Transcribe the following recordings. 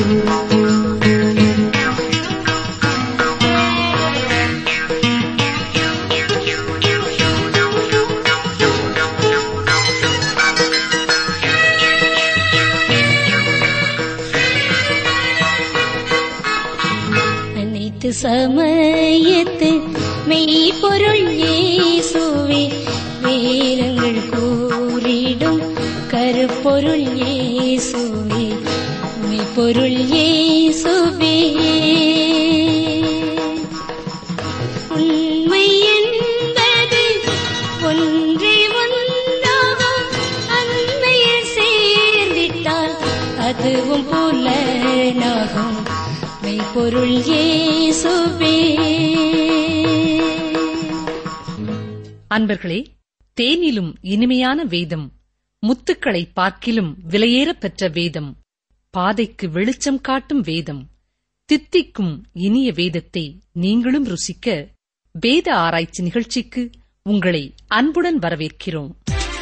அனைத்து சமயத்து மெய்ப்பொருள் இயேசுவே வேதங்கள் கூறிடும் கருப்பொருள் இயேசுவே மெய்ப்பொருள் இயேசுவே உண்மை என்பது ஒன்றே ஒன்றாகும் அண்மையில் சேர்ந்திட்டால் அதுவும் புலனாகும் மெய்ப்பொருள் இயேசுவே அன்பர்களே தேனிலும் இனிமையான வேதம் முத்துக்களை பார்க்கிலும் விலையேறப் பெற்ற வேதம் பாதைக்கு வெளிச்சம் காட்டும் வேதம் தித்திக்கும் இனிய வேதத்தை நீங்களும் ருசிக்க வேத ஆராய்ச்சி நிகழ்ச்சிக்கு உங்களை அன்புடன் வரவேற்கிறோம்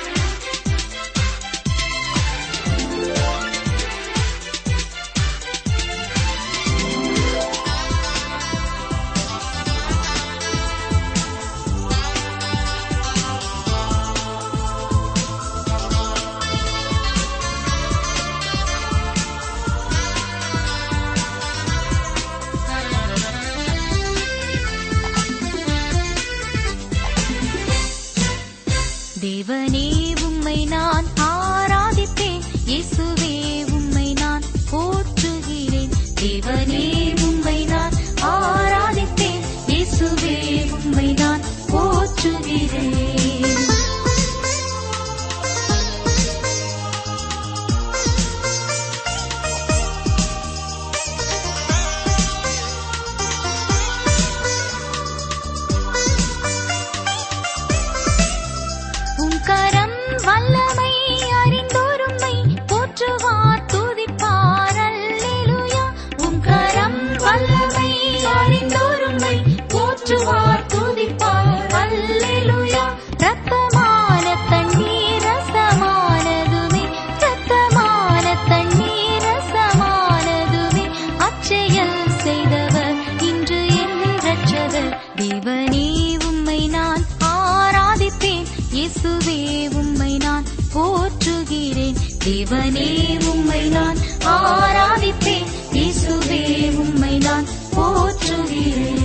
தேவனே உம்மை நான் ஆராதிப்பேன் இயேசுவே உம்மை நான் போற்றுகிறேன் தேவனே உம்மை நான் ஆராதிப்பேன் இயேசுவே உம்மை நான் போற்றுகிறேன் உம் கரம் வல்லமை அறிந்தோரும்மை போற்றுவார் துதிப்பார் அல்லேலூயா உம் கரம் வல்லமை அறிந்தோரும்மை போற்றுவார் துதிப்பார் அல்லேலூயா ரத்தமான தண்ணீர் ரசமானதுமே ரத்தமான தண்ணீர் ரசமானதுமே அச்செயல் செய்தவர் இன்று என் ரட்சகர் தேவனே உம்மை நான் ஆராதிப்பேன் இயேசுவே உம்மை நான் போற்றுகிறேன் தேவனே உம்மை நான் ஆராதிப்பேன் இயேசுவே உம்மை நான் போற்றுகிறேன்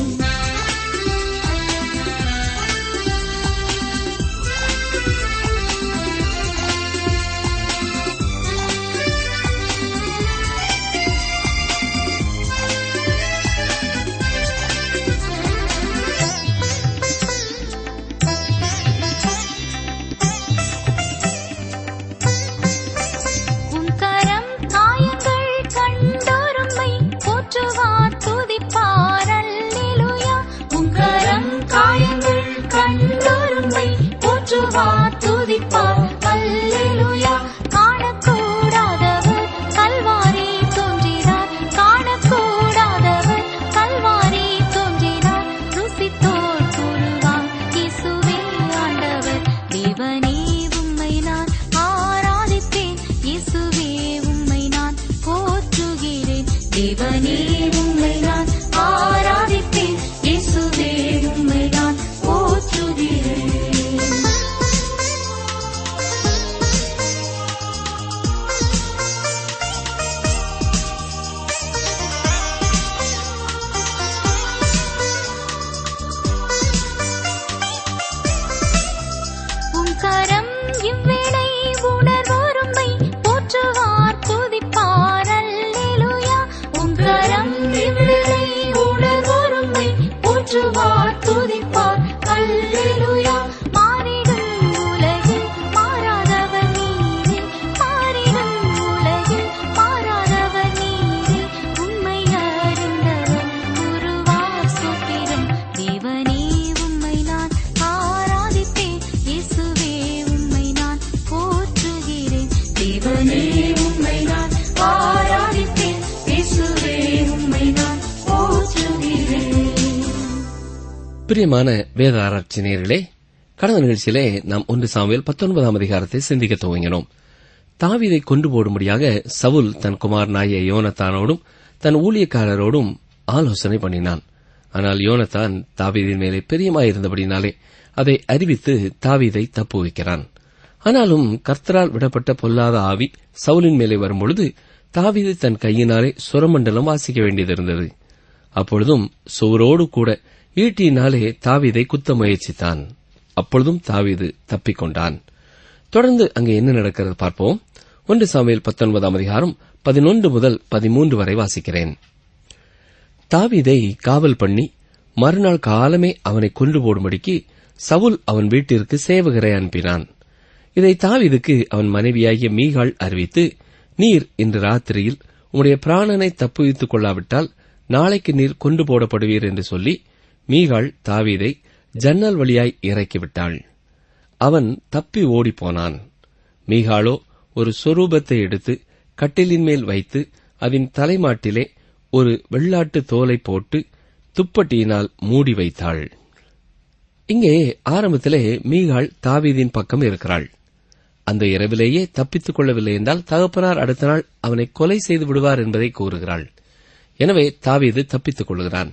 உம் கரம் காயங்கள் கண்டோரும்மை போற்றுவார் துதிப்பார் அல்லேலூயா உம் கரம் காயங்கள் கண்டோரும்மை போற்றுவார் துதிப்பார் அல்லேலூயா காணக்கூடாதவர் கல்வாரி தோன்றினார் காணக்கூடாதவர் கல்வாரி தோன்றினார் ருசித்தோர் கூறுவார் இயேசுவே ஆண்டவர் தேவனே உம்மை நான் ஆராதிப்பேன் இயேசுவே உம்மை நான் போற்றுகிறேன் தேவனே உம்மை நான் ஆராதிப்பேன் இயேசுவே உம்மை நான் போற்றுகிறேன் உம் கரம் இவ்வேளை உணர்வோரும்மை போற்றுவார் துதிப்பார் அல்லேலூயா உம் கரம் இவ்வேளை உணர்வோரும்மை போற்றுவார் துதிப்பார் அல்லேலூயா மாறிடும் உலகில் மாறாதவர் நீரே மாறிடும் உலகில் மாறாதவர் நீரே உம்மை அறிந்தவர் குருவார் சூத்திரம் தேவனே உம்மை நான் ஆராதிப்பேன் இயேசுவே உம்மை நான் போற்றுகிறேன் தேவனே உம்மை நான் ஆராதிப்பேன் இயேசுவே உம்மை நான் போற்றுகிறேன் பிரியமான வேத ஆராய்ச்சி நேயர்களே கடந்த நிகழ்ச்சியிலே நாம் ஒன்று சாமுவேல் பத்தொன்பதாம் அதிகாரத்தை சிந்திக்க துவங்கினோம் தாவீதை கொண்டு போடும்படியாக சவுல் தன் குமாரனாகிய யோனத்தானோடும் தன் ஊழியக்காரரோடும் ஆலோசனை பண்ணினான் ஆனால் யோனத்தான் தாவீதின் மேலே பிரியமாயிருந்தபடினாலே அதை அறிவித்து தாவீதை தப்புவிக்கிறான் ஆனாலும் கர்த்தரால் விடப்பட்ட பொல்லாத ஆவி சவுலின் மேலே வரும்பொழுது தாவீது தன் கையினாலே சுரமண்டலம் வாசிக்க வேண்டியதிருந்தது அப்பொழுதும் சுவரோடு கூட ஈட்டியினாலே தாவீதை குத்த முயற்சித்தான் அப்பொழுதும் தாவீது தப்பிக்கொண்டான் தொடர்ந்து அங்கே என்ன நடக்கிறது பார்ப்போம் ஒன்று சாமியில் பத்தொன்பதாம் அதிகாரம் பதினொன்று முதல் பதிமூன்று வரை வாசிக்கிறேன் தாவீதை காவல் பண்ணி மறுநாள் காலமே அவனை கொண்டு போடும்படிக்கு சவுல் அவன் வீட்டிற்கு சேவகரை அனுப்பினான் இதை தாவீதுக்கு அவன் மனைவியாகிய மீகாள் அறிவித்து நீர் இன்று ராத்திரியில் உம்முடைய பிராணனை தப்புவித்துக் கொள்ளாவிட்டால் நாளைக்கு நீர் கொண்டு போடப்படுவீர் என்று சொல்லி மீகாள் தாவீதை ஜன்னல் வழியாய் இறக்கிவிட்டாள் அவன் தப்பி ஓடிப்போனான் மீகாளோ ஒரு சொரூபத்தை எடுத்து கட்டிலின் மேல் வைத்து அதன் தலைமாட்டிலே ஒரு வெள்ளாட்டு தோலை போட்டு துப்பட்டியினால் மூடி வைத்தாள் இங்கே ஆரம்பத்திலே மீகாள் தாவீதின் பக்கம் இருக்கிறாள் அந்த இரவிலேயே தப்பித்துக் கொள்ளவில்லை என்றால் தகப்பனார் அடுத்த நாள் அவனை கொலை செய்து விடுவார் என்பதை கூறுகிறாள் எனவே தாவீது தப்பித்துக் கொள்கிறான்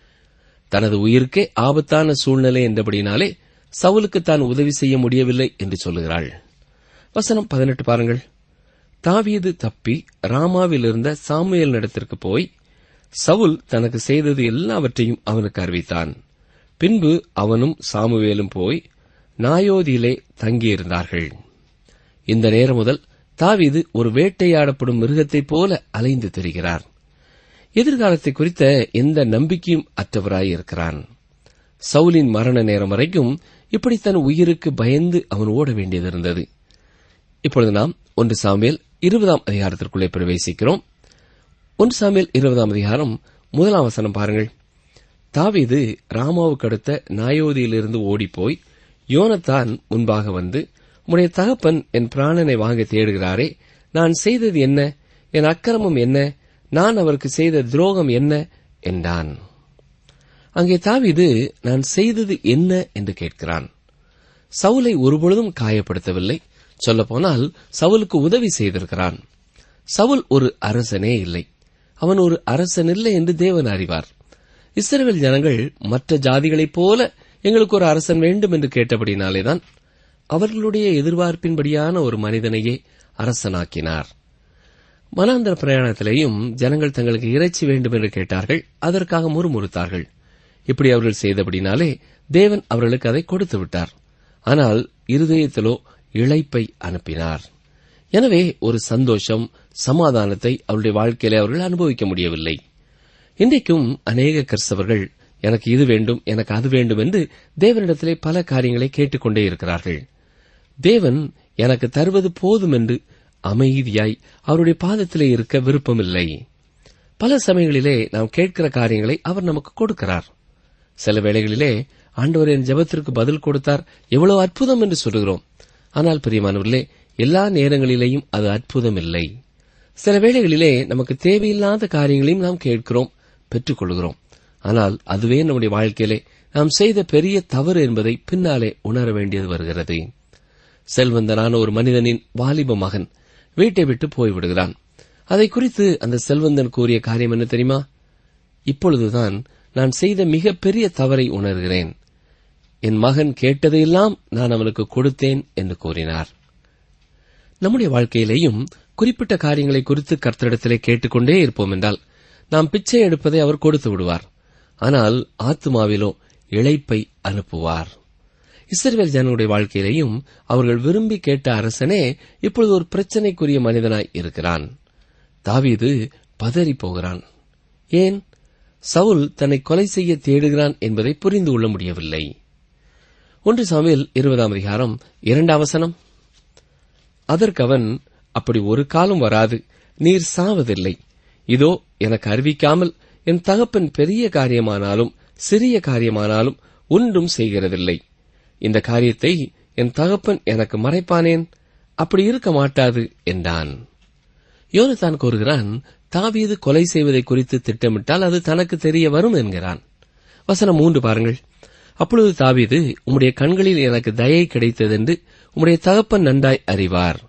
தனது உயிருக்கே ஆபத்தான சூழ்நிலை என்றபடினாலே சவுலுக்கு தான் உதவி செய்ய முடியவில்லை என்று சொல்லுகிறாள் வசனம் பதினெட்டு பாருங்கள் தாவீது தப்பி ராமாவில் இருந்த சாமுவேல் இடத்திற்கு போய் சவுல் தனக்கு செய்தது எல்லாவற்றையும் அவனுக்கு அறிவித்தான் பின்பு அவனும் சாமுவேலும் போய் நாயோதியிலே தங்கியிருந்தார்கள் இந்த நேரம் முதல் தாவீது ஒரு வேட்டையாடப்படும் மிருகத்தைப் போல அலைந்து திரிகிறார் எதிர்காலத்தை குறித்த எந்த நம்பிக்கையும் அற்றவராய் இருக்கிறான் சவுலின் மரண நேரம் வரைக்கும் இப்படி தன் உயிருக்கு பயந்து அவன் ஓட வேண்டியதிருந்தது இப்பொழுது நாம் ஒன்று சாமியல் இருபதாம் அதிகாரத்திற்குள்ளே பிரவேசிக்கிறோம் ஒன்று சாமியல் இருபதாம் அதிகாரம் முதலாம் வசனம் பாருங்கள் தாவீது ராமாவுக்கு அடுத்த நாயோதியிலிருந்து ஓடிப்போய் யோனத்தான் முன்பாக வந்து உம்முடைய தகப்பன் என் பிராணனை வாங்க தேடுகிறாரே நான் செய்தது என்ன என் அக்கிரமம் என்ன நான் அவருக்கு செய்த துரோகம் என்ன என்றான் அங்கே தாவீது நான் செய்தது என்ன என்று கேட்கிறான் சவுலை ஒருபொழுதும் காயப்படுத்தவில்லை சொல்லப்போனால் சவுலுக்கு உதவி செய்திருக்கிறான் சவுல் ஒரு அரசனே இல்லை அவன் ஒரு அரசன் இல்லை என்று தேவன் அறிவார் இஸ்ரேல் ஜனங்கள் மற்ற ஜாதிகளைப் போல எங்களுக்கு ஒரு அரசன் வேண்டும் என்று கேட்டபடினாலேதான் அவர்களுடைய எதிர்பார்ப்பின்படியான ஒரு மனிதனையே அரசனாக்கினார் மனாந்தர பிரயாணத்திலேயும் ஜனங்கள் தங்களுக்கு இறைச்சி வேண்டும் என்று கேட்டார்கள் அதற்காக முறுமுறுத்தார்கள் இப்படி அவர்கள் செய்தபடினாலே தேவன் அவர்களுக்கு அதை கொடுத்து விட்டார் ஆனால் இருதயத்திலோ இழைப்பை அனுப்பினார் எனவே ஒரு சந்தோஷம் சமாதானத்தை அவருடைய வாழ்க்கையிலே அவர்கள் அனுபவிக்க முடியவில்லை இன்றைக்கும் அநேக கிறிஸ்தவர்கள் எனக்கு இது வேண்டும் எனக்கு அது வேண்டும் என்று தேவனிடத்திலே பல காரியங்களை கேட்டுக்கொண்டே இருக்கிறார்கள் தேவன் எனக்கு தருவது போதும் என்று அமைதியாய் அவருடைய பாதத்திலே இருக்க விருப்பமில்லை பல சமயங்களிலே நாம் கேட்கிற காரியங்களை அவர் நமக்கு கொடுக்கிறார் சில வேளைகளிலே ஆண்டவர் என் ஜெபத்திற்கு பதில் கொடுத்தார் எவ்வளவு அற்புதம் என்று சொல்லுகிறோம் ஆனால் பிரியமானவர்களே எல்லா நேரங்களிலேயும் அது அற்புதம் இல்லை சில வேளைகளிலே நமக்கு தேவையில்லாத காரியங்களையும் நாம் கேட்கிறோம் பெற்றுக்கொள்கிறோம் ஆனால் அதுவே நம்முடைய வாழ்க்கையிலே நாம் செய்த பெரிய தவறு என்பதை பின்னாலே உணர வேண்டியது வருகிறது செல்வந்தனான ஒரு மனிதனின் வாலிப மகன் வீட்டை விட்டு போய்விடுகிறான் அதை குறித்து அந்த செல்வந்தன் கூறிய காரியம் என்ன தெரியுமா இப்பொழுதுதான் நான் செய்த மிக பெரிய தவறை உணர்கிறேன் என் மகன் கேட்டதையெல்லாம் நான் அவனுக்கு கொடுத்தேன் என்று கூறினார் நம்முடைய வாழ்க்கையிலேயும் குறிப்பிட்ட காரியங்களை குறித்து கர்த்தரிடத்திலே கேட்டுக்கொண்டே இருப்போம் என்றால் நாம் பிச்சை எடுப்பதை அவர் கொடுத்து விடுவார் ஆனால் ஆத்மாவிலோ இழைப்பை அனுப்புவார் இஸ்ரேல் ஜனங்களுடைய வாழ்க்கையிலேயும் அவர்கள் விரும்பி கேட்ட அரசனே இப்பொழுது ஒரு பிரச்சனைக்குரிய மனிதனாய் இருக்கிறான் தாவீது பதறி போகிறான் ஏன் சவுல் தன்னை கொலை செய்ய தேடுகிறான் என்பதை புரிந்து கொள்ள முடியவில்லை ஒன்று சாமியில் இருபதாம் அதிகாரம் இரண்டாம் வசனம் அதற்கு அவன் அப்படி ஒரு காலம் வராது நீர் சாவதில்லை இதோ எனக்கு அறிவிக்காமல் என் தகப்பன் பெரிய காரியமானாலும் சிறிய காரியமானாலும் ஒன்றும் செய்கிறதில்லை இந்த காரியத்தை என் தகப்பன் எனக்கு மறைப்பானேன் அப்படி இருக்க மாட்டாது என்றான் யோனத்தான் கூறுகிறான் தாவீது கொலை செய்வதை குறித்து திட்டமிட்டால் அது தனக்கு தெரிய வரும் என்கிறான் வசனம் மூன்று பாருங்கள் அப்பொழுது தாவீது உம்முடைய கண்களில் எனக்கு தயை கிடைத்ததென்று உம்முடைய தகப்பன் நன்றாய் அறிவார்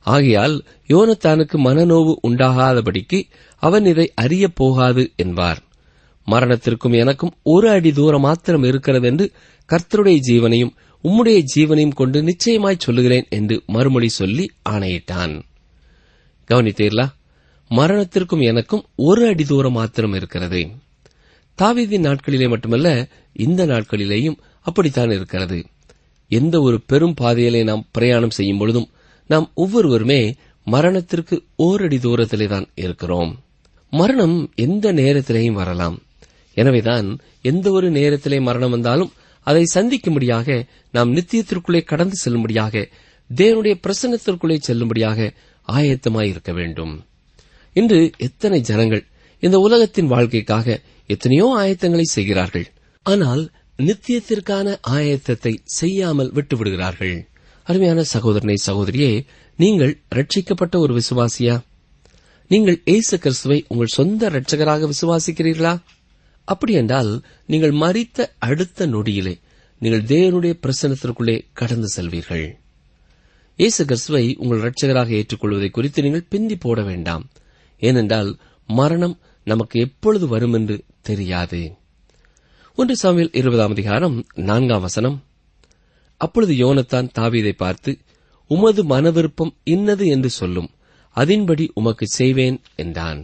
ஆகையால் யோனத்தானுக்கு மனநோவு உண்டாகாதபடிக்கு அவன் இதை அறியப் போகாது என்பார் மரணத்திற்கும் எனக்கும் ஒரு அடி தூரம் மாத்திரம் இருக்கிறது என்று கர்த்தருடைய ஜீவனையும் உம்முடைய ஜீவனையும் கொண்டு நிச்சயமாய் சொல்லுகிறேன் என்று மறுமொழி சொல்லி ஆணையிட்டான் கவனித்தீர்களா மரணத்திற்கும் எனக்கும் ஒரு அடி தூரம் மாத்திரம் இருக்கிறது தாவீதின் நாட்களிலே மட்டுமல்ல இந்த நாட்களிலேயும் அப்படித்தான் இருக்கிறது எந்த ஒரு பெரும் பாதையிலே நாம் பிரயாணம் செய்யும் பொழுதும் நாம் ஒவ்வொருவருமே மரணத்திற்கு ஓரடி தூரத்திலே தான் இருக்கிறோம் மரணம் எந்த நேரத்திலேயும் வரலாம் எனவேதான் எந்த ஒரு நேரத்திலே மரணம் வந்தாலும் அதை சந்திக்கும்படியாக நாம் நித்தியத்திற்குள்ளே கடந்து செல்லும்படியாக தேவனுடைய பிரசன்னத்திற்குள்ளே செல்லும்படியாக ஆயத்தமாய் இருக்க வேண்டும் இன்று எத்தனை ஜனங்கள் இந்த உலகத்தின் வாழ்க்கைக்காக எத்தனையோ ஆயத்தங்களை செய்கிறார்கள் ஆனால் நித்தியத்திற்கான ஆயத்தத்தை செய்யாமல் விட்டுவிடுகிறார்கள் அருமையான சகோதரனை சகோதரியே நீங்கள் ரட்சிக்கப்பட்ட ஒரு விசுவாசியா நீங்கள் இயேசு கிறிஸ்துவை உங்கள் சொந்த இரட்சகராக விசுவாசிக்கிறீர்களா அப்படி என்றால் நீங்கள் மறித்த அடுத்த நொடியிலே நீங்கள் தேவனுடைய பிரசனத்திற்குள்ளே கடந்து செல்வீர்கள் இயேசு கிறிஸ்துவை உங்கள் இரட்சகராக ஏற்றுக்கொள்வதை குறித்து நீங்கள் பிந்தி போட வேண்டாம் ஏனென்றால் மரணம் நமக்கு எப்பொழுது வரும் என்று தெரியாது ஒன்று சாமியில் இருபதாம் அதிகாரம் நான்காம் வசனம் அப்பொழுது யோனத்தான் தாவீதை பார்த்து உமது மனவிருப்பம் இன்னது என்று சொல்லும் அதின்படி உமக்கு செய்வேன் என்றான்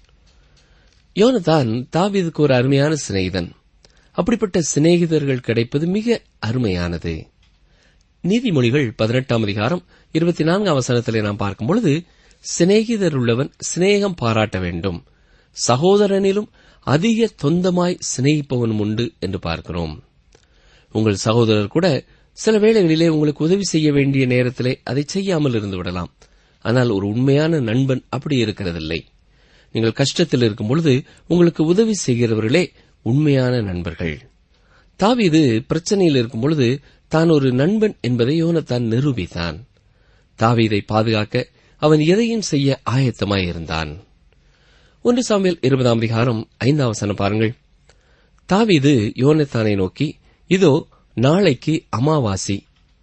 யோனத்தான் தாவீதுக்கு ஒரு அருமையான சிநேகிதன் அப்படிப்பட்ட சிநேகிதர்கள் கிடைப்பது மிக அருமையானது நீதிமொழிகள் பதினெட்டாம் அதிகாரம் இருபத்தி நான்காம் வசனத்திலே நாம் பார்க்கும் பொழுது சிநேகிதர் உள்ளவன் சிநேகம் பாராட்ட வேண்டும் சகோதரனிலும் அதிக தொந்தமாய் சிநேகிப்பவனும் உண்டு என்று பார்க்கிறோம் உங்கள் சகோதரர் கூட சில வேளைகளிலே உங்களுக்கு உதவி செய்ய வேண்டிய நேரத்திலே அதை செய்யாமல் இருந்து விடலாம் ஆனால் ஒரு உண்மையான நண்பன் அப்படி இருக்கிறதில்லை நீங்கள் கஷ்டத்தில் இருக்கும் பொழுது உங்களுக்கு உதவி செய்கிறவர்களே உண்மையான நண்பர்கள் தாவீது பிரச்சனையில் இருக்கும் பொழுது தான் ஒரு நண்பன் என்பதை யோனத்தான் நிரூபித்தான் தாவீதை பாதுகாக்க அவன் எதையும் செய்ய ஆயத்தமாயிருந்தான் ஒன்று சாமியல் இருபதாம் அதிகாரம் ஐந்தாம் வசனம் பாருங்கள் தாவீது யோனத்தானை நோக்கி இதோ நாளைக்கு அமாவாசி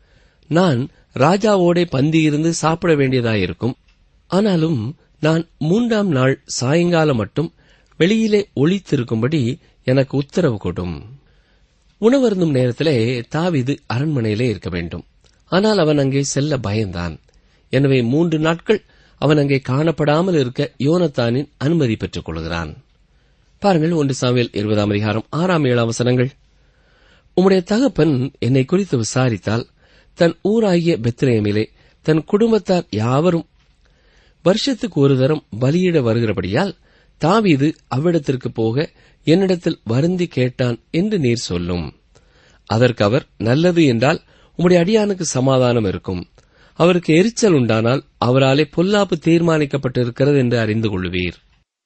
நான் ராஜாவோடே பந்தியிருந்து சாப்பிட வேண்டியதாயிருக்கும் ஆனாலும் நான் மூன்றாம் நாள் சாயங்காலம் மட்டும் வெளியிலே ஒளித்திருக்கும்படி எனக்கு உத்தரவு கொடும் உணவருந்தும் நேரத்திலே தாவீது அரண்மனையிலே இருக்க வேண்டும் ஆனால் அவன் அங்கே செல்ல பயந்தான் எனவே மூன்று நாட்கள் அவன் அங்கே காணப்படாமல் இருக்க யோனத்தானின் அனுமதி பெற்றுக் கொள்கிறான் பாருங்கள் ஒன்று சாமியல் இருபதாம் அதிகாரம் ஆறாம் ஏழாம் வசனங்கள் உம்முடைய தகப்பன் என்னை குறித்து விசாரித்தால் தன் ஊராகிய பெத்ரேமிலே தன் குடும்பத்தார் யாவரும் வருஷத்துக்கு ஒரு தரம் பலியிட வருகிறபடியால் தாவீது அவ்விடத்திற்கு போக என்னிடத்தில் வருந்தி கேட்டான் என்று நீர் சொல்லும் அதற்கு அவர் நல்லது என்றால் உம்முடைய அடியானுக்கு சமாதானம் இருக்கும் அவருக்கு எரிச்சல் உண்டானால் அவராலே பொல்லாப்பு தீர்மானிக்கப்பட்டிருக்கிறது என்று அறிந்து கொள்வீர்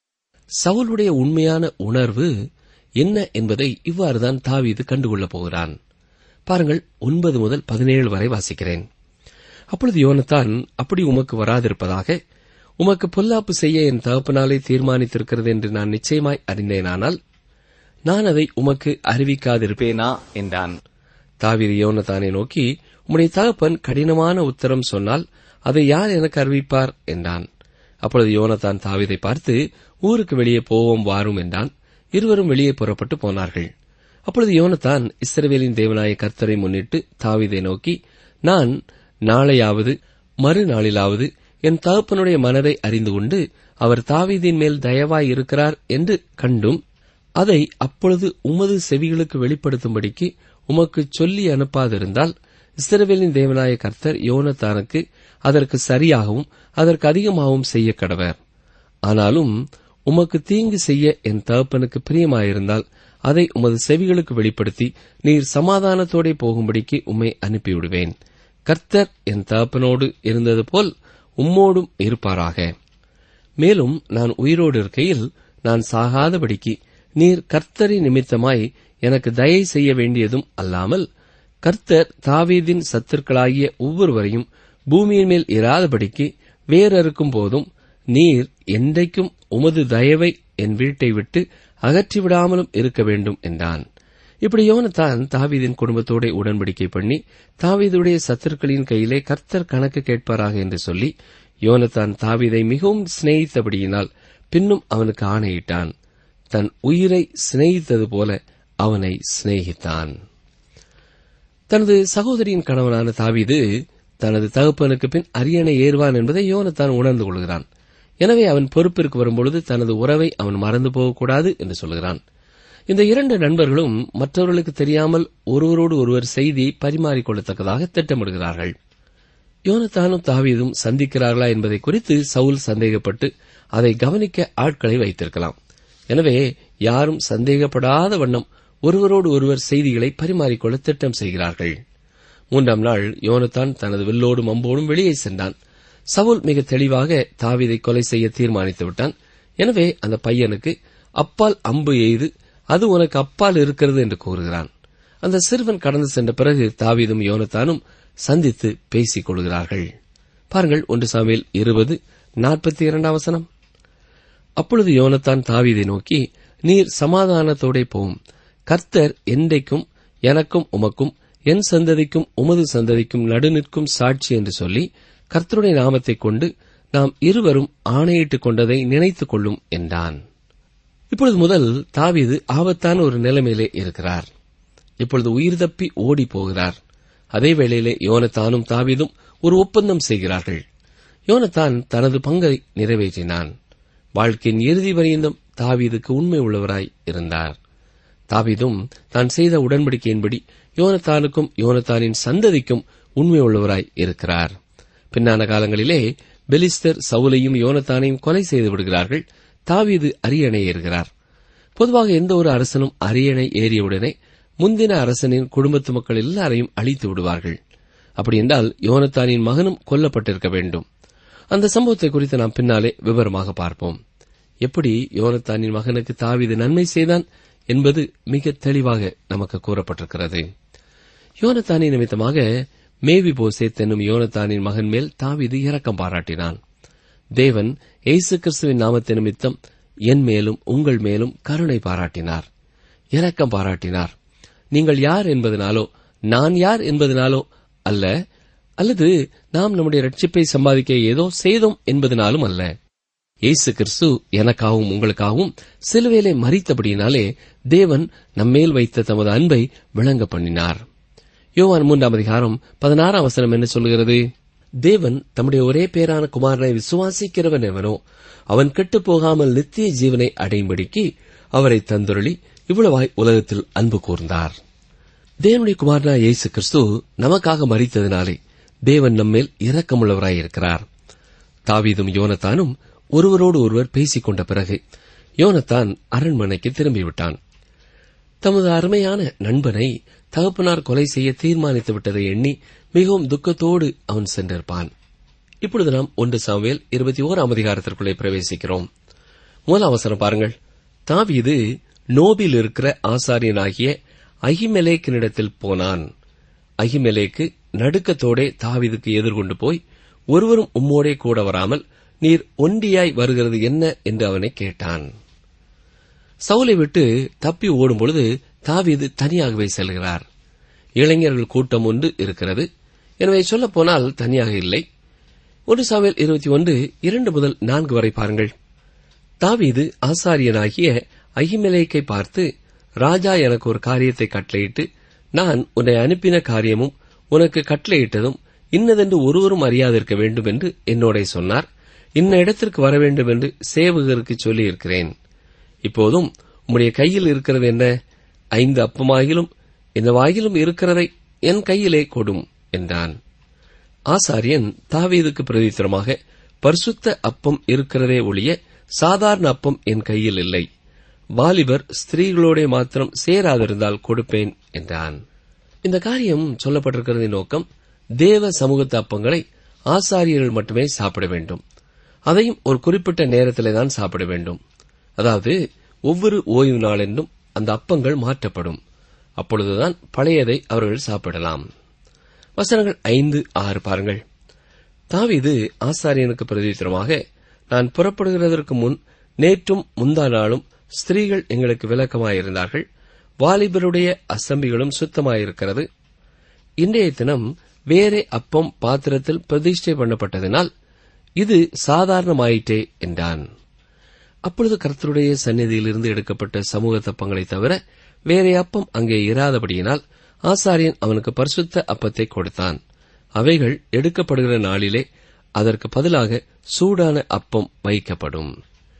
சவுலுடைய உண்மையான உணர்வு என்ன என்பதை இவ்வாறுதான் தாவீது கண்டுகொள்ளப் போகிறான் பாருங்கள் ஒன்பது முதல் பதினேழு வரை வாசிக்கிறேன் அப்பொழுது யோனத்தான் அப்படி உமக்கு வராதிருப்பதாக உமக்கு பொல்லாப்பு செய்ய என் தகப்பனாலே தீர்மானித்திருக்கிறது என்று நான் நிச்சயமாய் அறிந்தேனானால் நான் அதை உமக்கு அறிவிக்காதிருப்பேனா என்றான் தாவீது யோனத்தானை நோக்கி உம்முடைய தகப்பன் கடினமான உத்தரம் சொன்னால் அதை யார் எனக்கு அறிவிப்பார் என்றான் அப்பொழுது யோனத்தான் தாவீதை பார்த்து ஊருக்கு வெளியே போவோம் வாரும் என்றான் இருவரும் வெளியே புறப்பட்டு போனார்கள் அப்பொழுது யோனத்தான் இஸ்ரவேலின் தேவனாய கர்த்தரை முன்னிட்டு தாவீதை நோக்கி நான் நாளையாவது மறுநாளிலாவது என் தகப்பனுடைய மனதை அறிந்து கொண்டு அவர் தாவீதின் மேல் தயவாய் இருக்கிறார் என்று கண்டும் அதை அப்பொழுது உமது செவிகளுக்கு வெளிப்படுத்தும்படிக்கு உமக்கு சொல்லி அனுப்பாதிருந்தால் இஸ்ரவேலின் தேவனாய கர்த்தர் யோனத்தானுக்கு அதற்கு சரியாகவும் அதற்கு அதிகமாகவும் செய்ய கடவர் ஆனாலும் உமக்கு தீங்கு செய்ய என் தகப்பனுக்கு பிரியமாயிருந்தால் அதை உமது செவிகளுக்கு வெளிப்படுத்தி நீர் சமாதானத்தோடே போகும்படிக்கு உம்மை அனுப்பிவிடுவேன் கர்த்தர் என் தகப்பனோடு இருந்தது போல் உம்மோடும் இருப்பாராக மேலும் நான் உயிரோடு இருக்கையில் நான் சாகாதபடிக்கு நீர் கர்த்தரி நிமித்தமாய் எனக்கு தயை செய்ய வேண்டியதும் அல்லாமல் கர்த்தர் தாவீதின் சத்துருக்களாகிய ஒவ்வொருவரையும் பூமியின் மேல் இராதபடிக்கு வேறறுக்கும் போதும் நீர் என்றைக்கும் உமது தயவை என் வீட்டை விட்டு அகற்றிவிடாமலும் இருக்க வேண்டும் என்றான் இப்படி யோனத்தான் தாவீதின் குடும்பத்தோட உடன்படிக்கை பண்ணி தாவீதுடைய சத்துருக்களின் கையிலே கர்த்தர் கணக்கு கேட்பாராக என்று சொல்லி யோனத்தான் தாவீதை மிகவும் சிநேகித்தபடியினால் பின்னும் அவனுக்கு ஆணையிட்டான் தன் உயிரை சிநேகித்தது போல அவனை சிநேகித்தான் தனது சகோதரியின் கணவனான தாவீது தனது தகப்பனுக்கு பின் அரியணை ஏறுவான் என்பதை யோனத்தான் உணர்ந்து கொள்கிறான் எனவே அவன் பொறுப்பிற்கு வரும்பொழுது தனது உறவை அவன் மறந்து போகக்கூடாது என்று சொல்கிறான் இந்த இரண்டு நண்பர்களும் மற்றவர்களுக்கு தெரியாமல் ஒருவரோடு ஒருவர் செய்தியை பரிமாறிக்கொள்ளத்தக்கதாக திட்டமிடுகிறார்கள் யோனத்தானும் தாவீதும் சந்திக்கிறார்களா என்பதை குறித்து சவுல் சந்தேகப்பட்டு அதை கவனிக்க ஆட்களை வைத்திருக்கலாம் எனவே யாரும் சந்தேகப்படாத வண்ணம் ஒருவரோடு ஒருவர் செய்திகளை பரிமாறிக்கொள்ள திட்டம் செய்கிறார்கள் மூன்றாம் நாள் யோனத்தான் தனது வில்லோடும் அம்போடும் வெளியே சென்றான் சவுல் மிக தெளிவாக தாவீதை கொலை செய்ய தீர்மானித்து விட்டான் எனவே அந்த பையனுக்கு அப்பால் அம்பு எய்து அது உனக்கு அப்பால் இருக்கிறது என்று கூறுகிறான் அந்த சிறுவன் கடந்து சென்ற பிறகு தாவீதும் யோனத்தானும் சந்தித்து பேசிக் கொள்கிறார்கள் பாருங்கள் ஒன்று சாமியில் இருபது நாற்பத்தி இரண்டாம் வசனம் அப்பொழுது யோனத்தான் தாவீதை நோக்கி நீர் சமாதானத்தோடே போம் கர்த்தர் என்றைக்கும் எனக்கும் உமக்கும் என் சந்ததிக்கும் உமது சந்ததிக்கும் நடுநிற்கும் சாட்சி என்று சொல்லி கர்த்தருடைய நாமத்தைக் கொண்டு நாம் இருவரும் ஆணையிட்டுக் கொண்டதை நினைத்துக் கொள்ளும் என்றான் இப்பொழுது முதல் தாவீது ஆபத்தான ஒரு நிலைமையிலே இருக்கிறார் இப்பொழுது உயிர் தப்பி ஓடி போகிறார் அதே வேளையிலே யோனத்தானும் தாவீதும் ஒரு ஒப்பந்தம் செய்கிறார்கள் யோனத்தான் தனது பங்கை நிறைவேற்றினான் வாழ்க்கையின் இறுதி வரையந்தம் தாவீதுக்கு உண்மை உள்ளவராய் இருந்தார் தாவீதும் தான் செய்த உடன்படிக்கையின்படி யோனத்தானுக்கும் யோனத்தானின் சந்ததிக்கும் உண்மை உள்ளவராய் இருக்கிறார் பின்னான காலங்களிலே பெலிஸ்தர் சவுலையும் யோனத்தானையும் கொலை செய்து விடுகிறார்கள் தாவீது அரியணை ஏறுகிறார் பொதுவாக எந்த ஒரு அரசனும் அரியணை ஏறியவுடனே முந்தின அரசனின் குடும்பத்து மக்கள் எல்லாரையும் அழித்து விடுவார்கள் அப்படி என்றால் யோனத்தானின் மகனும் கொல்லப்பட்டிருக்க வேண்டும் அந்த சம்பவத்தை குறித்து நாம் பின்னாலே விவரமாக பார்ப்போம் எப்படி யோனத்தானின் மகனுக்கு தாவீது நன்மை செய்தான் என்பது மிக தெளிவாக நமக்கு கூறப்பட்டிருக்கிறது யோனத்தானின் நிமித்தமாக மேவி போசேத் என்னும் யோனத்தானின் மகன் மேல் தாவீது இரக்கம் பாராட்டினான் தேவன் இயேசு கிறிஸ்துவின் நாமத்தை நிமித்தம் என் மேலும் உங்கள் மேலும் கருணை பாராட்டினார் இரக்கம் பாராட்டினார் நீங்கள் யார் என்பதனாலோ நான் யார் என்பதனாலோ அல்ல அல்லது நாம் நம்முடைய ரட்சிப்பை சம்பாதிக்க ஏதோ செய்தோம் என்பதனாலும் அல்ல இயேசு கிறிஸ்து எனக்காகவும் உங்களுக்காகவும் சிலுவையிலே மறித்தபடியினாலே தேவன் நம்மேல் வைத்த தமது அன்பை விளங்க பண்ணினார் யோவான் மூன்றாம் அதிகாரம் பதினாறாம் வசனம் என்ன சொல்கிறது தேவன் தம்முடைய ஒரே பேரான குமாரனை விசுவாசிக்கிறவன் எவனோ அவன் கெட்டுப் போகாமல் நித்திய ஜீவனை அடையும்படிக்கு அவரை தந்துருளி இவ்வளவாய் உலகத்தில் அன்பு கூர்ந்தார் தேவனுடைய குமாரனா இயேசு கிறிஸ்து நமக்காக மறித்ததினாலே தேவன் நம்மேல் இரக்கமுள்ளவராயிருக்கிறார் தாவீதும் யோனத்தானும் ஒருவரோடு ஒருவர் பேசிக் கொண்ட பிறகு யோனத்தான் அரண்மனைக்கு திரும்பிவிட்டான் தமது அருமையான நண்பனை தகப்பனார் கொலை செய்ய தீர்மானித்து விட்டதை எண்ணி மிகவும் துக்கத்தோடு அவன் சென்றிருப்பான் இப்பொழுது நாம் ஒன்று சாமுவேல் இருபத்தி ஓராம் அதிகாரத்திற்குள்ளே பிரவேசிக்கிறோம் முதல் அவசரம் பாருங்கள் தாவீது நோபில் இருக்கிற ஆசாரியனாகிய அகிமெலேக்கினிடத்தில் போனான் அகிமெலேக்கு நடுக்கத்தோடே தாவீதுக்கு எதிர்கொண்டு போய் ஒருவரும் உம்மோடே கூட வராமல் நீர் ஒண்டியாய் வருகிறது என்ன என்று அவனை கேட்டான் சவுலை விட்டு தப்பி ஓடும்பொழுது தாவீது தனியாகவே செல்கிறார் இளைஞர்கள் கூட்டம் ஒன்று இருக்கிறது எனவே சொல்லப் போனால் தனியாக இல்லை ஒரு சாமியல் இருபத்தி ஒன்று இரண்டு முதல் நான்கு வரை பாருங்கள் தாவீது ஆசாரியனாகிய அகிமெலேக்கை பார்த்து ராஜா எனக்கு ஒரு காரியத்தை கட்டளையிட்டு நான் உன்னை அனுப்பின காரியமும் உனக்கு கட்டளையிட்டதும் இன்னதென்று ஒருவரும் அறியாதிருக்க வேண்டும் என்று என்னோட சொன்னார் இன்ன இடத்திற்கு வர வேண்டும் என்று சேவகருக்கு சொல்லியிருக்கிறேன் இப்போதும் உம்முடைய கையில் இருக்கிறது என்ன ஐந்து அப்பமாகிலும் இந்த வாயிலும் இருக்கிறதை என் கையிலே கொடும் என்றான் ஆசாரியன் தாவீதுக்கு பிரதித்திரமாக பரிசுத்த அப்பம் இருக்கிறதே ஒழிய சாதாரண அப்பம் என் கையில் இல்லை வாலிபர் ஸ்திரீகளோட மாத்திரம் சேராதிருந்தால் கொடுப்பேன் என்றான் இந்த காரியம் சொல்லப்பட்டிருக்கிறதின் நோக்கம் தேவ சமூகத்து அப்பங்களை ஆசாரியர்கள் மட்டுமே சாப்பிட வேண்டும் அதையும் ஒரு குறிப்பிட்ட நேரத்திலே தான் சாப்பிட வேண்டும் அதாவது ஒவ்வொரு ஓய்வு நாளென்றும் அந்த அப்பங்கள் மாற்றப்படும் அப்பொழுதுதான் பழையதை அவர்கள் சாப்பிடலாம் வசனங்கள் ஐந்து ஆறு பாருங்கள் தாவீது ஆசாரியனுக்கு பிரதித்திரமாக நான் புறப்படுகிறதற்கு முன் நேற்றும் முந்தா நாளும் ஸ்திரீகள் எங்களுக்கு விளக்கமாயிருந்தார்கள் வாலிபருடைய அசம்பிகளும் சுத்தமாயிருக்கிறது இன்றைய தினம் வேறே அப்பம் பாத்திரத்தில் பிரதிஷ்டை பண்ணப்பட்டதினால் இது சாதாரணமாயிற்றே என்றான் அப்பொழுது கர்த்தருடைய சந்நிதியிலிருந்து எடுக்கப்பட்ட சமூக தப்பங்களை தவிர வேறே அப்பம் அங்கே இராதபடியினால் ஆசாரியன் அவனுக்கு பரிசுத்த அப்பத்தை கொடுத்தான் அவைகள் எடுக்கப்படுகிற நாளிலே அதற்கு பதிலாக சூடான அப்பம் வைக்கப்படும்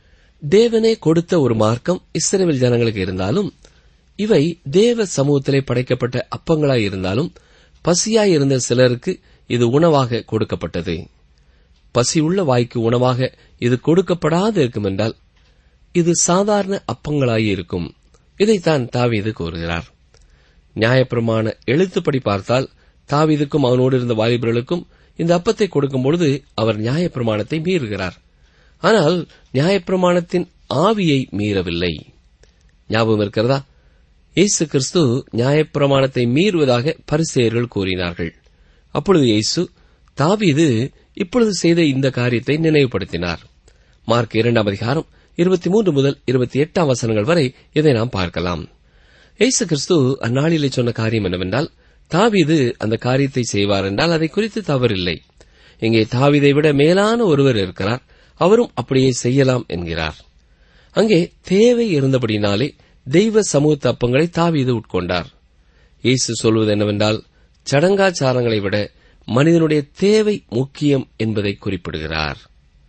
தேவனே கொடுத்த ஒரு மார்க்கம் இஸ்ரேல் ஜனங்களுக்கு இருந்தாலும் இவை தேவ சமூகத்திலே படைக்கப்பட்ட அப்பங்களாய் இருந்தாலும் பசியாய் இருந்த சிலருக்கு இது உணவாக கொடுக்கப்பட்டது பசியுள்ள வாய்க்கு உணவாக இது கொடுக்கப்படாது இருக்கும் என்றால் இது சாதாரண அப்பங்களாய் இருக்கும் இதைத்தான் தாவீது கூறுகிறார் நியாயப்பிரமாண எழுத்துப்படி பார்த்தால் தாவீதுக்கும் அவனோடு இருந்த வாலிபர்களுக்கும் இந்த அப்பத்தை கொடுக்கும் பொழுது அவர் நியாயப்பிரமாணத்தை மீறுகிறார் ஆனால் நியாயப்பிரமாணத்தின் ஆவியை மீறவில்லை ஞாபகம் இருக்கிறதா இயேசு கிறிஸ்து நியாயப்பிரமாணத்தை மீறுவதாக பரிசெயர்கள் கூறினார்கள் அப்பொழுது இயேசு தாவீது இப்பொழுது செய்த இந்த காரியத்தை நினைவுபடுத்தினார் மார்க் இரண்டாம் அதிகாரம் இருபத்தி மூன்று முதல் இருபத்தி எட்டாம் வசனங்கள் வரை இதை நாம் பார்க்கலாம் இயேசு கிறிஸ்து அந்நாளிலே சொன்ன காரியம் என்னவென்றால் தாவீது அந்த காரியத்தை செய்வார் என்றால் அதை குறித்து தவறில்லை இங்கே தாவீதை விட மேலான ஒருவர் இருக்கிறார் அவரும் அப்படியே செய்யலாம் என்கிறார் அங்கே தேவை இருந்தபடினாலே தெய்வ சமூக தப்பங்களை தாவீது உட்கொண்டார் இயேசு சொல்வது என்னவென்றால் சடங்காச்சாரங்களை விட மனிதனுடைய தேவை முக்கியம் என்பதை குறிப்பிடுகிறார்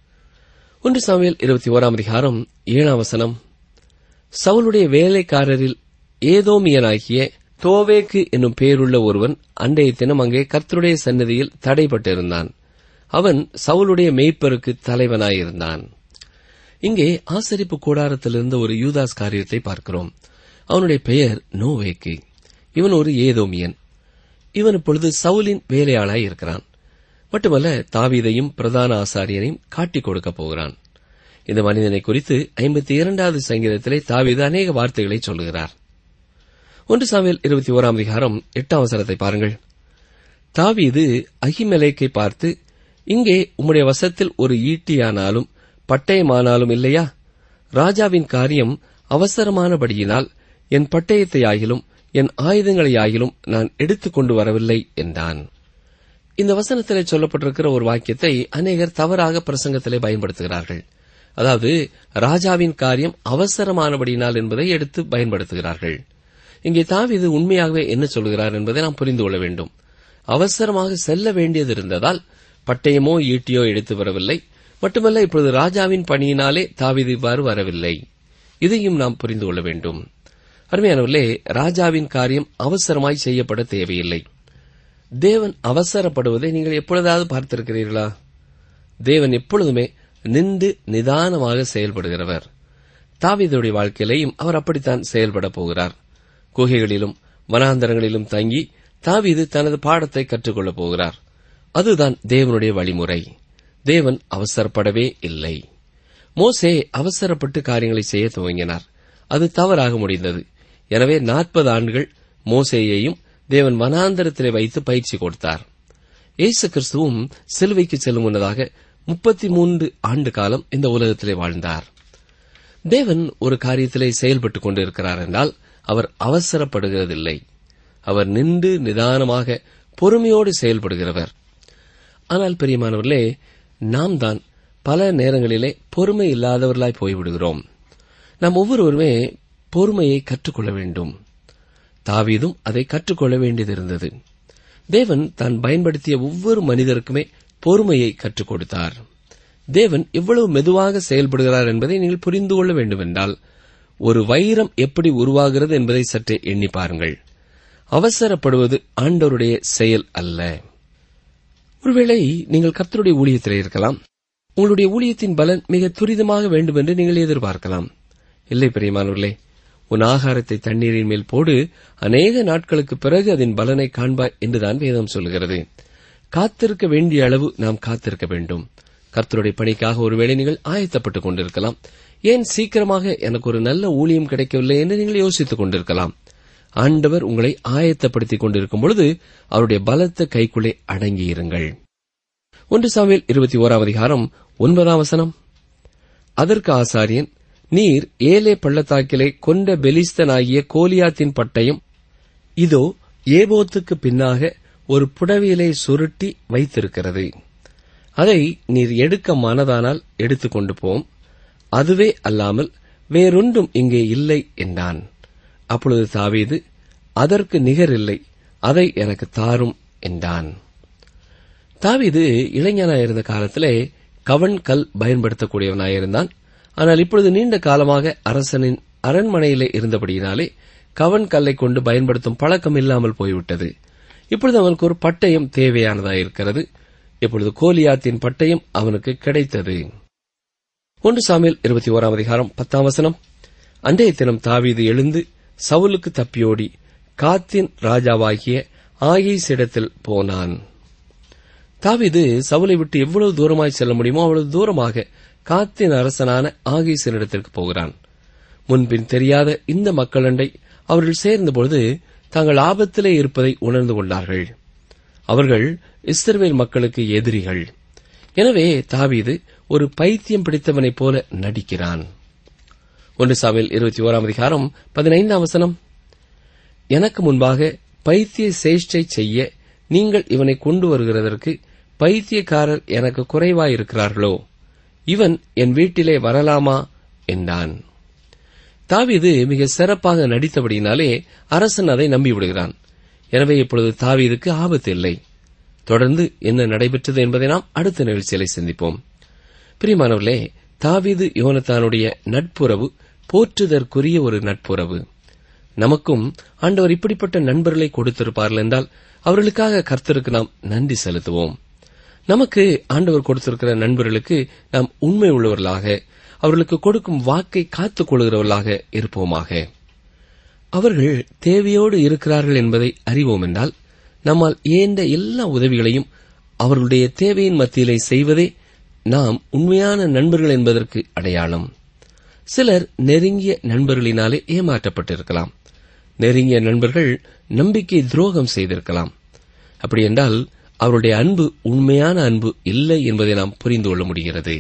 ஒன்று சாமியல் இருபத்தி ஓராம் அதிகாரம் ஏழாம் வசனம் சவுலுடைய வேலைக்காரரில் ஏதோமியனாகிய தோவேக்கு என்னும் பேருள்ள ஒருவன் அன்றைய தினம் அங்கே கர்த்தருடைய சன்னதியில் தடைப்பட்டிருந்தான் அவன் சவுலுடைய மேய்ப்பருக்கு தலைவனாயிருந்தான் இங்கே ஆசரிப்பு கூடாரத்திலிருந்து ஒரு யூதாஸ் காரியத்தை பார்க்கிறோம் அவனுடைய பெயர் நோவேக்கு இவன் ஒரு ஏதோமியன் இவன் இப்பொழுது சவுலின் வேலையாளாய் இருக்கிறான் மட்டுமல்ல தாவீதையும் பிரதான ஆசாரியனையும் காட்டிக் கொடுக்கப் போகிறான் இந்த மனிதனை குறித்து ஐம்பத்தி இரண்டாவது சங்கீதத்திலே தாவீது அநேக வார்த்தைகளை சொல்லுகிறார் ஒன்று சாமியல் இருபத்தி ஓராம் அதிகாரம் எட்டாம் அவசரத்தை பாருங்கள் தாவீது அகிமெலேக்கை பார்த்து இங்கே உம்முடைய வசத்தில் ஒரு ஈட்டியானாலும் பட்டயமானாலும் இல்லையா ராஜாவின் காரியம் அவசரமானபடியினால் என் பட்டயத்தை ஆகிலும் என் ஆயுதங்களை ஆகிலும் நான் எடுத்துக் கொண்டு வரவில்லை என்றான் இந்த வசனத்திலே சொல்லப்பட்டிருக்கிற ஒரு வாக்கியத்தை அநேகர் தவறாக பிரசங்கத்திலே பயன்படுத்துகிறார்கள் அதாவது ராஜாவின் காரியம் அவசரமானபடியினால் என்பதை எடுத்து பயன்படுத்துகிறார்கள் இங்கே தாவீது உண்மையாகவே என்ன சொல்கிறார் என்பதை நாம் புரிந்து கொள்ள வேண்டும் அவசரமாக செல்ல வேண்டியது இருந்ததால் பட்டயமோ ஈட்டியோ எடுத்து வரவில்லை மட்டுமல்ல இப்பொழுது ராஜாவின் பணியினாலே தாவீது இவ்வாறு வரவில்லை இதையும் நாம் புரிந்து கொள்ள வேண்டும் அருமையானவர்களே ராஜாவின் காரியம் அவசரமாய் செய்யப்பட தேவையில்லை தேவன் அவசரப்படுவதை நீங்கள் எப்பொழுதாவது பார்த்திருக்கிறீர்களா தேவன் எப்பொழுதுமே நின்று நிதானமாக செயல்படுகிறவர் தாவீதுடைய வாழ்க்கையிலேயும் அவர் அப்படித்தான் செயல்பட போகிறார் குகைகளிலும் வனாந்தரங்களிலும் தங்கி தாவீது தனது பாடத்தை கற்றுக்கொள்ளப் போகிறார் அதுதான் தேவனுடைய வழிமுறை தேவன் அவசரப்படவே இல்லை மோசே அவசரப்பட்டு காரியங்களை செய்ய துவங்கினார் அது தவறாக முடிந்தது எனவே நாற்பது ஆண்டுகள் மோசேயையும் தேவன் வனாந்தரத்திலே வைத்து பயிற்சி கொடுத்தார் இயேசு கிறிஸ்துவும் சிலுவைக்கு செல்லும் முன்னதாக முப்பத்தி மூன்று ஆண்டு காலம் இந்த உலகத்திலே வாழ்ந்தார் தேவன் ஒரு காரியத்திலே செயல்பட்டுக் கொண்டிருக்கிறார் என்றால் அவர் அவசரப்படுகிறதில்லை அவர் நின்று நிதானமாக பொறுமையோடு செயல்படுகிறவர் ஆனால் பிரியமானவர்களே நாம் தான் பல நேரங்களிலே பொறுமை இல்லாதவர்களாய் போய்விடுகிறோம் நாம் ஒவ்வொருவருமே பொறுமையை கற்றுக்கொள்ள வேண்டும் தாவீதும் அதை கற்றுக்கொள்ள வேண்டியதிருந்தது தேவன் தான் பயன்படுத்திய ஒவ்வொரு மனிதருக்குமே பொறுமையை கற்றுக் கொடுத்தார் தேவன் எவ்வளவு மெதுவாக செயல்படுகிறார் என்பதை நீங்கள் புரிந்து கொள்ள வேண்டுமென்றால் ஒரு வைரம் எப்படி உருவாகிறது என்பதை சற்றே எண்ணி பாருங்கள் அவசரப்படுவது ஆண்டவருடைய செயல் அல்ல ஒருவேளை நீங்கள் கர்த்தருடைய ஊழியத்திலே இருக்கலாம் உங்களுடைய ஊழியத்தின் பலன் மிக துரிதமாக வேண்டும் என்று நீங்கள் எதிர்பார்க்கலாம் இல்லை பிரியமானவர்களே உன் ஆகாரத்தை தண்ணீரின் மேல் போடு அநேக நாட்களுக்கு பிறகு அதன் பலனை காண்பாய் என்றுதான் வேதம் சொல்கிறது காத்திருக்க வேண்டிய அளவு நாம் காத்திருக்க வேண்டும் கர்த்தருடைய பணிக்காக ஒருவேளை நீங்கள் ஆயத்தப்பட்டுக் கொண்டிருக்கலாம் ஏன் சீக்கிரமாக எனக்கு ஒரு நல்ல ஊழியம் கிடைக்கவில்லை என்று நீங்கள் யோசித்துக் கொண்டிருக்கலாம் ஆண்டவர் உங்களை ஆயத்தப்படுத்திக் கொண்டிருக்கும் பொழுது அவருடைய பலத்த கைக்குள்ளே அடங்கியிருங்கள் ஒன்று சாமியல் இருபத்தி ஓராம் அதிகாரம் ஒன்பதாம் வசனம் அதற்கு ஆசாரியன் நீர் ஏலே பள்ளத்தாக்கிலே கொண்ட பெலிஸ்தனாகிய கோலியாத்தின் பட்டயம் இதோ ஏபோத்துக்கு பின்னாக ஒரு புடவியிலே சுருட்டி வைத்திருக்கிறது அதை நீர் எடுக்க மனதானால் எடுத்துக்கொண்டு போம் அதுவே அல்லாமல் வேறொன்றும் இங்கே இல்லை என்றான் அப்பொழுது தாவீது அதற்கு நிகரில்லை அதை எனக்கு தாரும் என்றான் தாவீது இளைஞனாயிருந்த காலத்திலே கவன் கல் பயன்படுத்தக்கூடியவனாயிருந்தான் ஆனால் இப்பொழுது நீண்ட காலமாக அரசனின் அரண்மனையிலே இருந்தபடியினாலே கவன் கல்லை கொண்டு பயன்படுத்தும் பழக்கம் இல்லாமல் போய்விட்டது இப்பொழுது அவனுக்கு ஒரு பட்டயம் தேவையானதாயிருக்கிறது இப்பொழுது கோலியாத்தின் பட்டயம் அவனுக்கு கிடைத்தது ஒன்று சாமியல் இருபத்தி ஓராம் அதிகாரம் பத்தாம் வசனம் அன்றைய தினம் தாவீது எழுந்து சவுலுக்கு தப்பியோடி காத்தின் ராஜாவாகிய ஆயீசிடத்தில் போனான் தாவீது சவுலை விட்டு எவ்வளவு தூரமாய் செல்ல முடியுமோ அவ்வளவு தூரமாக காத்தின் அரசனான ஆகீசனிடத்திற்கு போகிறான் முன்பின் தெரியாத இந்த மக்களண்டை அவர்கள் சேர்ந்தபொழுது தாங்கள் ஆபத்திலே இருப்பதை உணர்ந்து கொண்டார்கள் அவர்கள் இஸ்ரவேல் மக்களுக்கு எதிரிகள் எனவே தாவீது ஒரு பைத்தியம் பிடித்தவனைப் போல நடிக்கிறான் ஒன்று சாமியில் இருபத்தி ஓராம் அதிகாரம் பதினைந்தாம் வசனம் எனக்கு முன்பாக பைத்திய சேஷ்டை செய்ய நீங்கள் இவனை கொண்டு வருகிறதற்கு பைத்தியக்காரர் எனக்கு குறைவாயிருக்கிறார்களோ இவன் என் வீட்டிலே வரலாமா என்றான் தாவீது மிக சிறப்பாக நடித்தபடியினாலே அரசன் அதை நம்பிவிடுகிறான் எனவே இப்பொழுது தாவீதுக்கு ஆபத்து இல்லை தொடர்ந்து என்ன நடைபெற்றது என்பதை நாம் அடுத்த நிகழ்ச்சியிலே சிந்திப்போம் பிரியமானவர்களே தாவீது யோனத்தானுடைய நட்புறவு போற்றுதற்குரிய ஒரு நட்புறவு நமக்கும் ஆண்டவர் இப்படிப்பட்ட நண்பர்களை கொடுத்திருப்பார்கள் என்றால் அவர்களுக்காக கர்த்தருக்கு நாம் நன்றி செலுத்துவோம் நமக்கு ஆண்டவர் கொடுத்திருக்கிற நண்பர்களுக்கு நாம் உண்மை உள்ளவர்களாக அவர்களுக்கு கொடுக்கும் வாக்கை காத்துக் கொள்கிறவர்களாக இருப்போமாக அவர்கள் தேவையோடு இருக்கிறார்கள் என்பதை அறிவோம் என்றால் நம்மால் இயன்ற எல்லா உதவிகளையும் அவர்களுடைய தேவையின் மத்தியிலே செய்வதே நாம் உண்மையான நண்பர்கள் என்பதற்கு அடையாளம் சிலர் நெருங்கிய நண்பர்களினாலே ஏமாற்றப்பட்டிருக்கலாம் நெருங்கிய நண்பர்கள் நம்பிக்கை துரோகம் செய்திருக்கலாம் அப்படியென்றால் அவருடைய அன்பு உண்மையான அன்பு இல்லை என்பதை நாம் புரிந்து கொள்ள முடிகிறது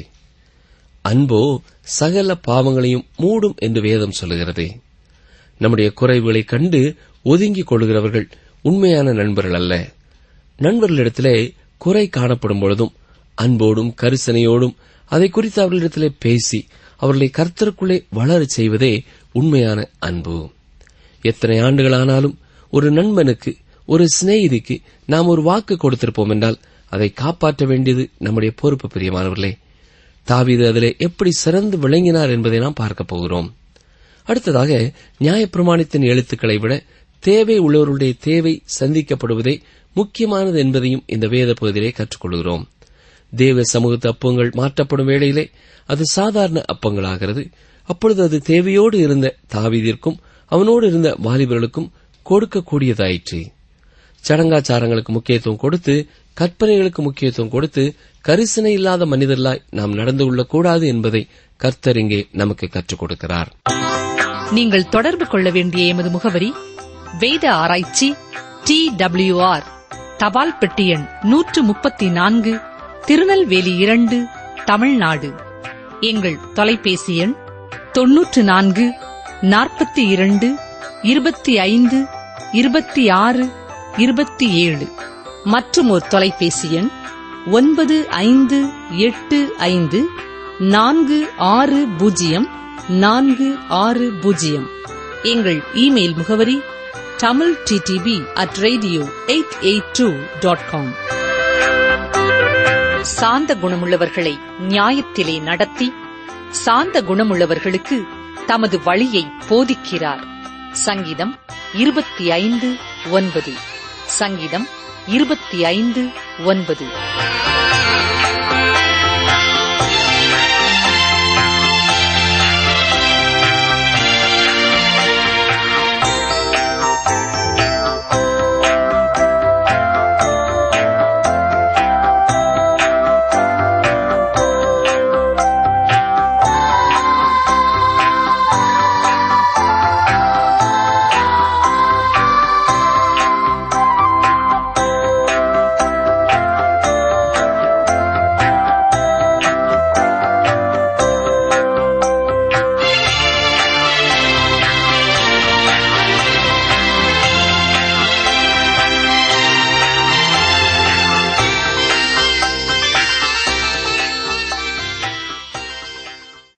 அன்போ சகல பாவங்களையும் மூடும் என்று வேதம் சொல்லுகிறது நம்முடைய குறைவுகளைக் கண்டு ஒதுங்கிக் கொள்கிறவர்கள் உண்மையான நண்பர்கள் அல்ல நண்பர்களிடத்திலே குறை காணப்படும் பொழுதும் அன்போடும் கரிசனையோடும் அதை குறித்து அவர்களிடத்திலே பேசி அவர்களை கர்த்தருக்குள்ளே வளரச் செய்வதே உண்மையான அன்பு எத்தனை ஆண்டுகளானாலும் ஒரு நண்பனுக்கு ஒரு சிநேகிதிக்கு நாம் ஒரு வாக்கு கொடுத்திருப்போம் என்றால் அதை காப்பாற்ற வேண்டியது நம்முடைய பொறுப்பு பிரியமானவர்களே தாவீது அதிலே எப்படி சிறந்து விளங்கினார் என்பதை நாம் பார்க்கப் போகிறோம் அடுத்ததாக நியாயப்பிரமாணத்தின் எழுத்துக்களை விட தேவை உள்ளவர்களுடைய தேவை சந்திக்கப்படுவதே முக்கியமானது என்பதையும் இந்த வேத பகுதியிலே கற்றுக்கொள்கிறோம் தேவ சமூகத்து அப்பங்கள் மாற்றப்படும் வேளையிலே அது சாதாரண அப்பங்களாகிறது அப்பொழுது அது தேவையோடு இருந்த தாவீதிற்கும் அவனோடு இருந்த வாலிபர்களுக்கும் கொடுக்கக்கூடியதாயிற்று சடங்காச்சாரங்களுக்கு முக்கியத்துவம் கொடுத்து கற்பனைகளுக்கு முக்கியத்துவம் கொடுத்து கரிசனை இல்லாத மனிதர்களாய் நாம் நடந்து கொள்ளக்கூடாது என்பதை கர்த்தர் இங்கே நமக்கு கற்றுக் கொடுக்கிறார் நீங்கள் தொடர்பு கொள்ள வேண்டிய எமது முகவரி வேத ஆராய்ச்சி டி ஆர் தபால் பெட்டி எண் நூற்று முப்பத்தி நான்கு திருநெல்வேலி இரண்டு தமிழ்நாடு எங்கள் தொலைபேசி எண் தொன்னூற்று நான்கு நாற்பத்தி இரண்டு இருபத்தி ஐந்து இருபத்தி ஆறு இருபத்தி ஏழு மற்றும் ஒரு தொலைபேசி எண் ஒன்பது ஐந்து எட்டு ஐந்து நான்கு ஆறு பூஜ்ஜியம் நான்கு ஆறு பூஜ்ஜியம் எங்கள் இமெயில் முகவரி Tamil DDP at radio eight eight two dot com சாந்த குணமுள்ளவர்களை நியாயத்திலே நடத்தி சாந்த குணமுள்ளவர்களுக்கு தமது வழியை போதிக்கிறார் சங்கீதம் இருபத்தி ஐந்து ஒன்பது சங்கீதம் இருபத்தி ஐந்து ஒன்பது